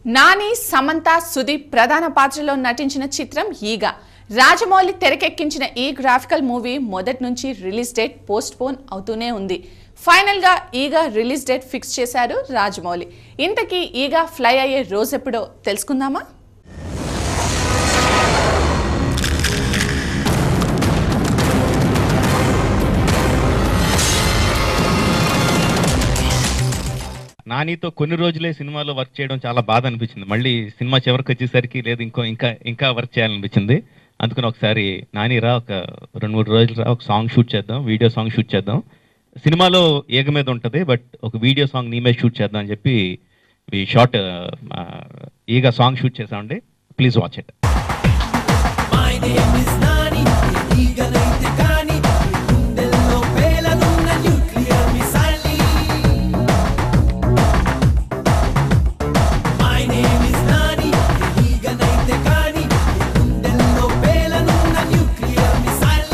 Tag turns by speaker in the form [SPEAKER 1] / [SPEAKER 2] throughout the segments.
[SPEAKER 1] నాని సమంత సుదీప్ ప్రధాన పాత్రలో నటించిన చిత్రం ఈగ రాజమౌళి తెరకెక్కించిన ఈ గ్రాఫికల్ మూవీ మొదటి నుంచి రిలీజ్ డేట్ పోస్ట్ పోన్ అవుతూనే ఉంది ఫైనల్ గా ఈగ రిలీజ్ డేట్ ఫిక్స్ చేశారు రాజమౌళి ఇంతకీ ఈగ ఫ్లై అయ్యే రోజెప్పుడో తెలుసుకుందామా
[SPEAKER 2] నానితో కొన్ని రోజులే సినిమాలో వర్క్ చేయడం చాలా బాధ అనిపించింది మళ్ళీ సినిమా చివరికి వచ్చేసరికి లేదు ఇంకో ఇంకా ఇంకా వర్క్ చేయాలనిపించింది అందుకని ఒకసారి నాని రా ఒక రెండు మూడు రోజులు రా ఒక సాంగ్ షూట్ చేద్దాం వీడియో సాంగ్ షూట్ చేద్దాం సినిమాలో ఏగ మీద ఉంటుంది బట్ ఒక వీడియో సాంగ్ నీ మీద షూట్ చేద్దాం అని చెప్పి ఈ షార్ట్ ఈగ సాంగ్ షూట్ చేసామండి please watch it
[SPEAKER 3] My name is Nani, ఈగనైతే కాని గుండెల్లో పేలనున్న nuclear missile My name is Nani, ఈగనైతే కాని గుండెల్లో పేలనున్న న్యూక్లియర్ మిసైల్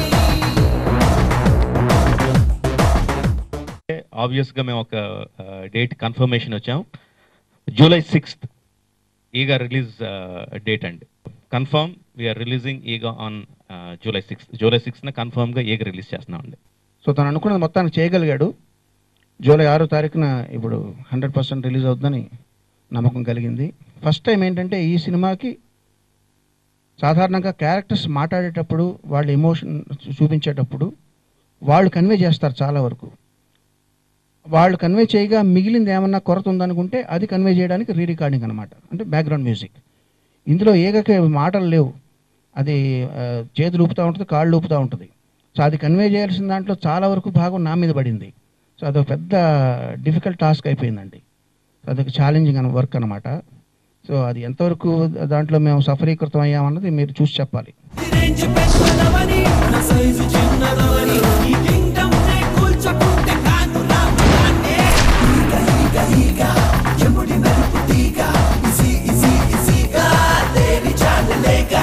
[SPEAKER 2] ఆబ్వియస్గా మేము ఒక డేట్ కన్ఫర్మేషన్ వచ్చాం July sixth Eega release date అండి confirm we're releasing Eega on July sixth July సిక్స్త్న కన్ఫర్మ్గా ఈగ రిలీజ్ చేస్తున్నాం అండి
[SPEAKER 4] సో తను అనుకున్నది మొత్తానికి చేయగలిగాడు జూలై ఆరో తారీఖున ఇప్పుడు హండ్రెడ్ పర్సెంట్ రిలీజ్ అవుతుందని నమ్మకం కలిగింది ఫస్ట్ టైం ఏంటంటే ఈ సినిమాకి సాధారణంగా క్యారెక్టర్స్ మాట్లాడేటప్పుడు వాళ్ళ ఎమోషన్ చూపించేటప్పుడు వాళ్ళు కన్వే చేస్తారు చాలా వరకు వాళ్ళు కన్వే చేయగా మిగిలింది ఏమన్నా కొరత ఉందనుకుంటే అది కన్వే చేయడానికి రీ రికార్డింగ్ అనమాట అంటే బ్యాక్గ్రౌండ్ మ్యూజిక్ ఇందులో ఏకకి మాటలు లేవు అది ఆ, చేతులు ఊపుతూ ఉంటుంది కాళ్ళు ఊపుతూ ఉంటుంది సో అది కన్వే చేయాల్సిన దాంట్లో చాలా వరకు భాగం నా మీద పడింది సో అదొక పెద్ద డిఫికల్ట్ టాస్క్ అయిపోయిందండి సో అదొక ఛాలెంజింగ్ అన్న వర్క్ అనమాట సో అది ఎంతవరకు దాంట్లో మేము సఫలీకృతం అయ్యామన్నది మీరు చూసి చెప్పాలి
[SPEAKER 3] రేంజ్ పెద్దదవని నా సైజు చిన్నదవని ఈ కింగ్డమ్ నే కూల్చుకుంటే కాను రామదాన్నే ఈగ ఈగ ఈగ ఎముడి మెరుపు తీగ ఇసి ఇసి ఇసిగా తేరి చాలలేగా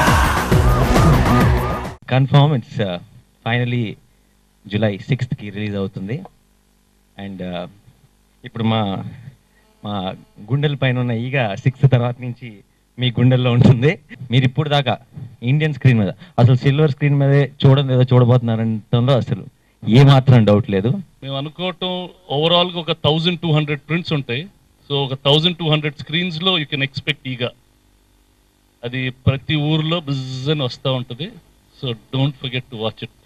[SPEAKER 2] కన్ఫర్మ్ ఇట్స్ ఫైనలీ జూలై సిక్స్త్కి రిలీజ్ అవుతుంది అండ్ ఇప్పుడు మా మా గుండెల పైన ఉన్న ఈగ సిక్స్త్ తర్వాత నుంచి మీ గుండెల్లో ఉంటుంది మీరు ఇప్పుడు దాకా ఇండియన్ స్క్రీన్ మీద అసలు సిల్వర్ స్క్రీన్ మీదే చూడడం ఏదో చూడబోతున్నారంటంలో అసలు ఏ మాత్రం డౌట్ లేదు
[SPEAKER 5] మేము అనుకోవటం ఓవరాల్గా ఒక థౌజండ్ టూ హండ్రెడ్ ప్రింట్స్ ఉంటాయి సో ఒక థౌజండ్ టూ హండ్రెడ్ స్క్రీన్స్లో యూ కెన్ ఎక్స్పెక్ట్ ఈగా అది ప్రతి ఊర్లో బిజ్ అని వస్తూ ఉంటుంది so don't forget to watch it